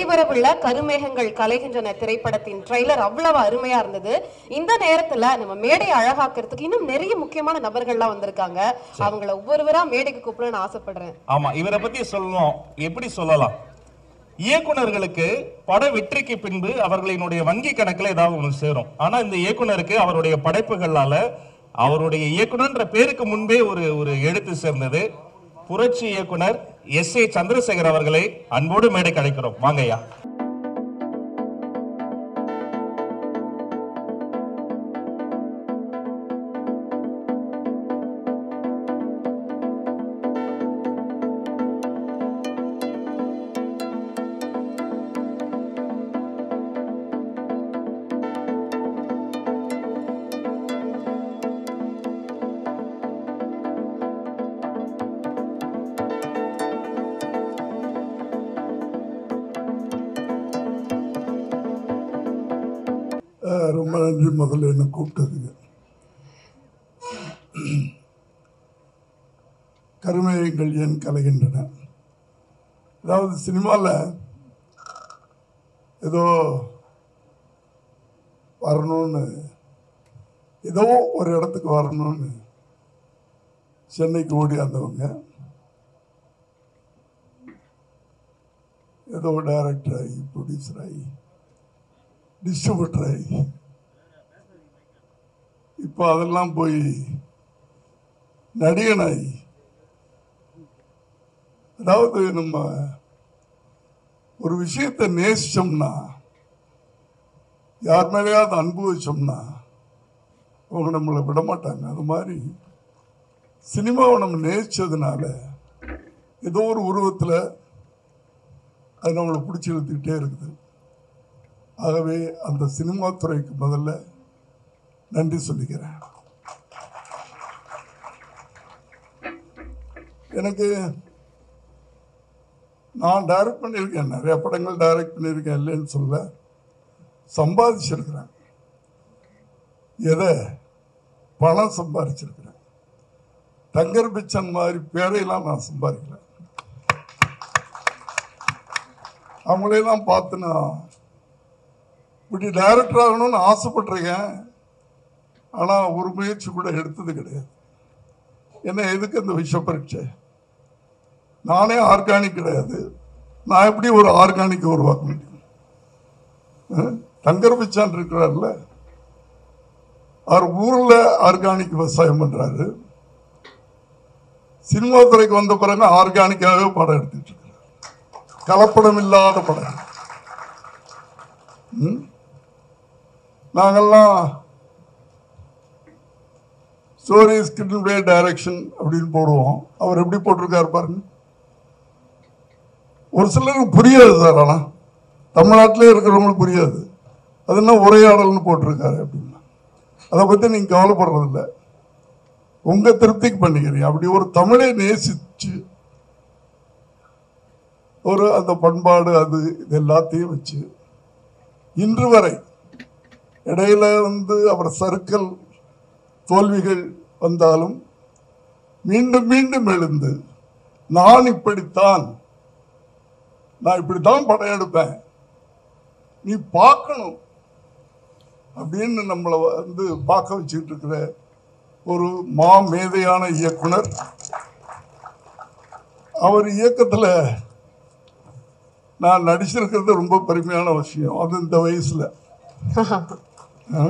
வெளிவரவுள்ள கருமேகங்கள் கலைகின்றன திரைப்படத்தின் ட்ரைலர் அவ்வளவு அருமையா இருந்தது இந்த நேரத்துல நம்ம மேடை அழகாக்குறதுக்கு இன்னும் நிறைய முக்கியமான நபர்கள்லாம் வந்திருக்காங்க அவங்கள ஒவ்வொருவரா மேடைக்கு கூப்பிடணும்னு ஆசைப்படுறேன் ஆமா இவரை பத்தி சொல்லணும் எப்படி சொல்லலாம் இயக்குனர்களுக்கு பட வெற்றிக்கு பின்பு அவர்களினுடைய வங்கி கணக்குல ஏதாவது ஒன்று சேரும் ஆனா இந்த இயக்குனருக்கு அவருடைய படைப்புகளால அவருடைய இயக்குனர்ன்ற பேருக்கு முன்பே ஒரு ஒரு எழுத்து சேர்ந்தது புரட்சி இயக்குனர் எஸ் ஏ சந்திரசேகர் அவர்களை அன்போடு மேடை கிடைக்கிறோம் வாங்கய்யா அஹ் ரொம்ப நன்றி முதல்ல என்ன கூப்பிட்டதுங்க கருமேகங்கள் ஏன் கலைகின்றன அதாவது சினிமாவில் ஏதோ வரணும்னு ஏதோ ஒரு இடத்துக்கு வரணும்னு சென்னைக்கு ஓடி வந்தவங்க ஏதோ டைரக்டர் ஆகி ப்ரொடியூசர் ஆகி டிஸ்ட்ரிபியூட்டர் ஆகி இப்போ அதெல்லாம் போய் நடிகனாகி அதாவது நம்ம ஒரு விஷயத்தை நேசிச்சோம்னா யார் மேலேயாவது அன்பு வச்சோம்னா அவங்க நம்மளை விட மாட்டாங்க அது மாதிரி சினிமாவை நம்ம நேசிச்சதுனால ஏதோ ஒரு உருவத்தில் அது நம்மளை பிடிச்சி இழுத்துக்கிட்டே இருக்குது ஆகவே அந்த சினிமா துறைக்கு முதல்ல நன்றி சொல்லிக்கிறேன் எனக்கு நான் டைரக்ட் பண்ணியிருக்கேன் நிறைய படங்கள் டைரக்ட் பண்ணியிருக்கேன் இல்லைன்னு சொல்ல சம்பாதிச்சிருக்கிறேன் எதை பணம் சம்பாதிச்சிருக்கிறேன் தங்கர் பிச்சன் மாதிரி பேரையெல்லாம் நான் சம்பாதிக்கல அவங்களையெல்லாம் பார்த்து நான் இப்படி டைரக்டர் ஆகணும்னு ஆசைப்பட்டிருக்கேன் ஆனால் ஒரு முயற்சி கூட எடுத்தது கிடையாது என்ன எதுக்கு அந்த விஷ பரீட்சை நானே ஆர்கானிக் கிடையாது நான் எப்படி ஒரு ஆர்கானிக் உருவாக்க முடியும் அஹ்? தங்கர் பிச்சான் இருக்கிறார்ல அவர் ஊரில் ஆர்கானிக் விவசாயம் பண்ணுறாரு சினிமா துறைக்கு வந்த பிறகு ஆர்கானிக்காகவே படம் எடுத்துட்டு இருக்காரு கலப்படம் இல்லாத படம் ம்? நாங்கெல்லாம் ஸ்டோரி ஸ்கிரீன் பிளே டைரக்ஷன் அப்படின்னு போடுவோம் அவர் எப்படி போட்டிருக்காரு பாருங்க ஒரு சிலருக்கு புரியாது சார் ஆனால் தமிழ்நாட்டிலே இருக்கிறவங்களுக்கு புரியாது அது என்ன உரையாடல்னு போட்டிருக்காரு அப்படின்னா அதை பற்றி நீங்கள் கவலைப்படுறதில்ல உங்கள் திருப்திக்கு பண்ணிக்கிறீங்க அப்படி ஒரு தமிழை நேசிச்சு ஒரு அந்த பண்பாடு அது இது எல்லாத்தையும் வச்சு இன்று வரை இடையில வந்து அவர் சறுக்கல் தோல்விகள் வந்தாலும் மீண்டும் மீண்டும் எழுந்து நான் இப்படித்தான் நான் இப்படித்தான் படம் எடுப்பேன் நீ பார்க்கணும் அப்படின்னு நம்மளை வந்து பார்க்க வச்சுட்டு இருக்கிற ஒரு மா மேதையான இயக்குனர் அவர் இயக்கத்துல நான் நடிச்சிருக்கிறது ரொம்ப பெருமையான விஷயம் அது இந்த வயசுல ஆ?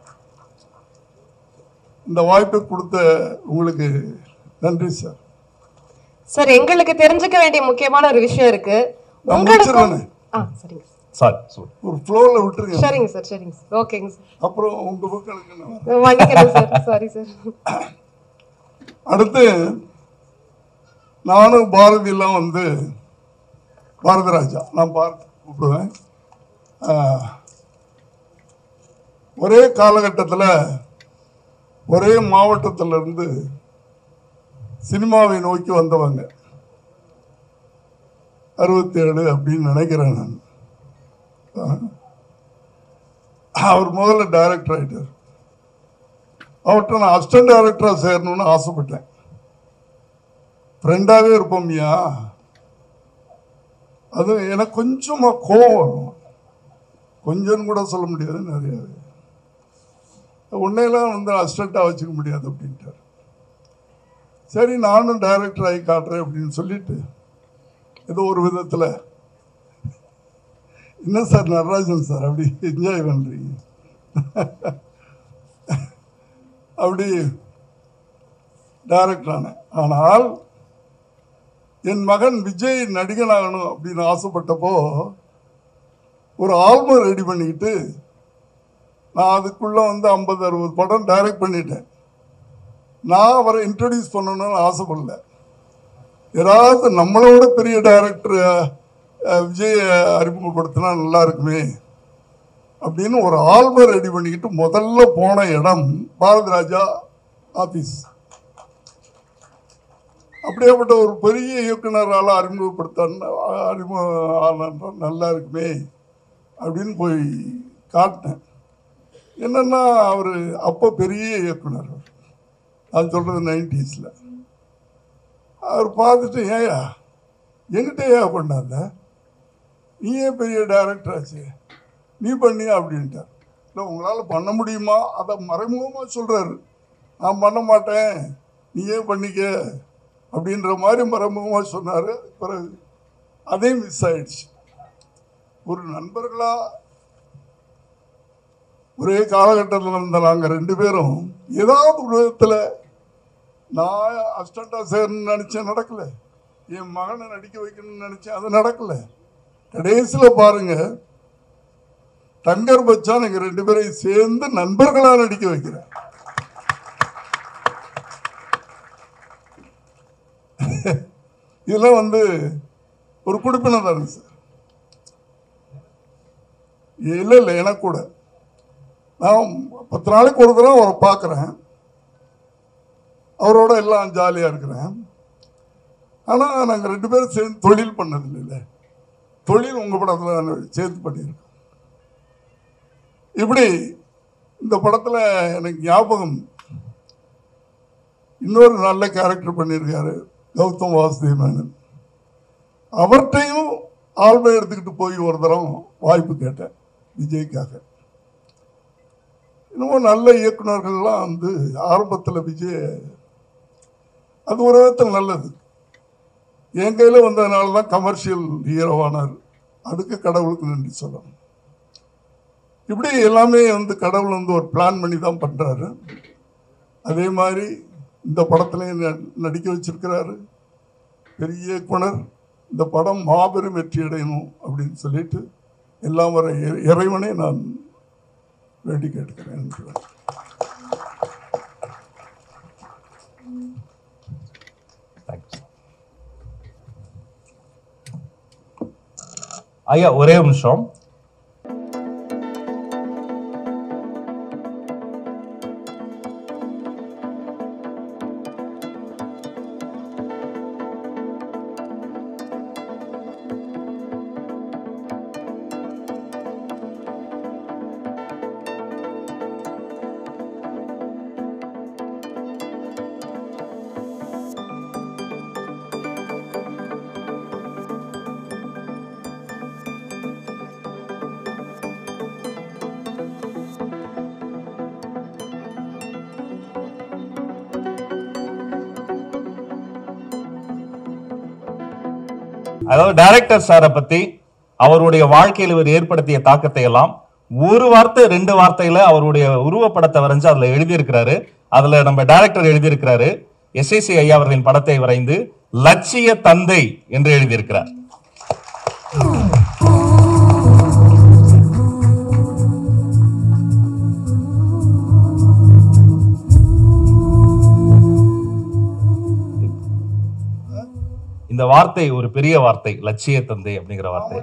இந்த வாய்ப்பை கொடுத்த உங்களுக்கு நன்றி சார் சார் எங்களுக்கு தெரிஞ்சுக்க வேண்டிய முக்கியமான ஒரு விஷயம் இருக்கு நான் உங்களுக்கும் முடிச்சிடுறேனே. ஆ சரிங்க சாரி சொல்லு ஒரு ஃப்ளோவில் விட்டுருங்க சரிங்க சார் சரிங்க சார் ஓகேங்க சார் அப்புறம் உங்க மக்களுக்கு நான் வரேன். மன்னிக்கிறேன் சார் சாரி சார் அடுத்து நானும் பாரதியெல்லாம் வந்து பாரதி ராஜா நான் பாரதி கூப்பிடுவேன் ஆஹ், ஒரே காலகட்டத்தில் ஒரே மாவட்டத்துல இருந்து சினிமாவை நோக்கி வந்தவங்க அறுபத்தி ஏழு அப்படின்னு நினைக்கிறேன் நான் ஆஹ். அவர் முதல்ல டைரக்டர் ஆயிட்டார் அவர்கிட்ட நான் அசிஸ்டன்ட் டைரக்டராக சேரணும்னு ஆசைப்பட்டேன் ஃப்ரெண்டாகவே இருப்போம்யா அது எனக்கு கொஞ்சமா கோவம் வரும் கொஞ்சம் கூட சொல்ல முடியாது நிறைய உன்னையெல்லாம் வந்து அசிஸ்டண்ட்டாக வச்சுக்க முடியாது அப்படின்ட்டார் சரி நானும் டைரக்டர் ஆகி காட்டுறேன் அப்படின்னு சொல்லிட்டு ஏதோ ஒரு விதத்தில் என்ன சார் நடராஜன் சார் அப்படி என்ஜாய் பண்ணுறீங்க அப்படி டைரக்டர் ஆனேன் ஆனால் என் மகன் விஜய் நடிகனாகணும் அப்படின்னு ஆசைப்பட்டப்போ ஒரு ஆல்பம் ரெடி பண்ணிக்கிட்டு நான் அதுக்குள்ள வந்து ஐம்பது அறுபது படம் டைரக்ட் பண்ணிட்டேன் நான் அவரை இன்ட்ரடியூஸ் பண்ணணும்னு ஆசைப்படல யாராவது நம்மளோட பெரிய டைரக்டர் விஜய் அறிமுகப்படுத்தினா நல்லா இருக்குமே அப்படின்னு ஒரு ஆல்பம் ரெடி பண்ணிக்கிட்டு முதல்ல போன இடம் பாரதி ராஜா ஆபீஸ் அப்படியேப்பட்ட ஒரு பெரிய இயக்குனரால் அறிமுகப்படுத்த அறிமுகம் ஆனா நல்லா இருக்குமே அப்படின்னு போய் காட்டினேன் என்னன்னா அவர் அப்போ பெரிய இயக்குனர் அவர். நான் சொல்றது நைன்டிஸில் அவர் பார்த்துட்டு ஏயா எங்கிட்ட ஏன் கொண்டாந்த நீ ஏன் பெரிய டைரக்டர் ஆச்சு நீ பண்ணியா அப்படின்ட்டார் இல்லை உங்களால் பண்ண முடியுமா அதை மறைமுகமாக சொல்கிறாரு நான் பண்ண மாட்டேன் நீ ஏன் பண்ணிக்க அப்படின்ற மாதிரி மறைமுகமாக சொன்னார் பிறகு அதே மிஸ் ஆயிடுச்சு ஒரு நண்பர்களா ஒரே காலகட்டத்தில் இருந்த நாங்கள் ரெண்டு பேரும் ஏதாவது ஒரு விதத்தில் நான் அசிஸ்டண்டாக சேரணும்னு நினச்சேன் நடக்கல என் மகனை நடிக்க வைக்கணும்னு நினச்சேன் அது நடக்கல கடைசியில் பாருங்க தங்கர் பச்சான் எங்க ரெண்டு பேரையும் சேர்ந்து நண்பர்களா நடிக்க வைக்கிறேன் இதெல்லாம் வந்து ஒரு குடிப்பினை தானே சார் இல்லை இல்லை எனக்கு கூட நான் பத்து நாளைக்கு ஒரு தடவை அவரை பார்க்குறேன் அவரோட எல்லாம் ஜாலியாக இருக்கிறேன் ஆனால் நாங்கள் ரெண்டு பேரும் சேர்ந்து தொழில் பண்ணது இல்லை தொழில் உங்கள் படத்தில் சேர்த்து பண்ணியிருக்கோம் இப்படி இந்த படத்தில் எனக்கு ஞாபகம் இன்னொரு நல்ல கேரக்டர் பண்ணியிருக்காரு கௌதம் வாசுதேவ் மேனன் அவர்கிட்டையும் ஆல்பம் எடுத்துக்கிட்டு போய் ஒரு தரம் வாய்ப்பு கேட்டேன் விஜய்க்காக இன்னமும் நல்ல இயக்குனர்கள்லாம் வந்து ஆரம்பத்தில் விஜய் அது ஒரு விதத்தில் நல்லது என் கையில் வந்ததுனால தான் கமர்ஷியல் ஹீரோவானார் அதுக்கு கடவுளுக்கு நன்றி சொல்லணும் இப்படி எல்லாமே வந்து கடவுள் வந்து ஒரு பிளான் பண்ணி தான் பண்ணுறாரு அதே மாதிரி இந்த படத்துலையும் ந- நடிக்க வச்சிருக்கிறாரு பெரிய இயக்குனர் இந்த படம் மாபெரும் வெற்றி அடையணும் அப்படின்னு சொல்லிட்டு எல்லாம் வர இறை- இறைவனை நான் வேண்டி கேட்டுக்கிறேன் நன்றி. Thanks. ஐயா ஒரே ஒரு நிமிஷம் அதாவது டைரக்டர் சாரை பத்தி அவருடைய வாழ்க்கையில் இவர் ஏற்படுத்திய தாக்கத்தை எல்லாம் ஒரு வார்த்தை ரெண்டு வார்த்தையில அவருடைய உருவப்படத்தை வரைஞ்சு அதுல எழுதியிருக்கிறாரு அதுல நம்ம டைரக்டர் எழுதியிருக்கிறாரு எஸ்ஐசி ஐயா அவர்களின் படத்தை வரைந்து லட்சிய தந்தை என்று எழுதியிருக்கிறார் இந்த வார்த்தை ஒரு பெரிய வார்த்தை லட்சிய தந்தை அப்படிங்கிற வார்த்தை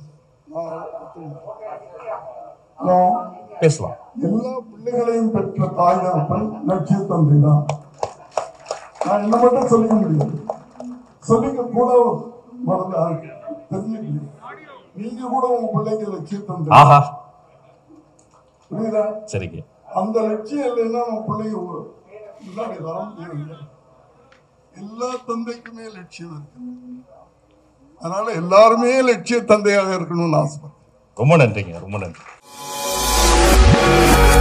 ஹலோ பேசலாம் எல்லா பிள்ளைகளையும் பெற்ற தாய் தகப்பன் லட்சிய தந்தை தான் நான் என்ன மட்டும் சொல்லிக்க முடியாது சொல்லிக்க கூட முதல்ல தெரிஞ்சுக்கணும் நீங்க கூட உங்க பிள்ளைங்க லட்சிய தந்தை ஆஹா புரியுதா சரிங்க அந்த லட்சியம் இல்லைன்னா நம்ம பிள்ளைங்க ஒரு- முன்னாடி வர முடியாது எல்லா தந்தைக்குமே லட்சியம் இருக்கு அதனால எல்லாருமே லட்சிய தந்தையாக இருக்கணும்னு ஆசைப்படுறேன் ரொம்ப நன்றிங்க ரொம்ப நன்றி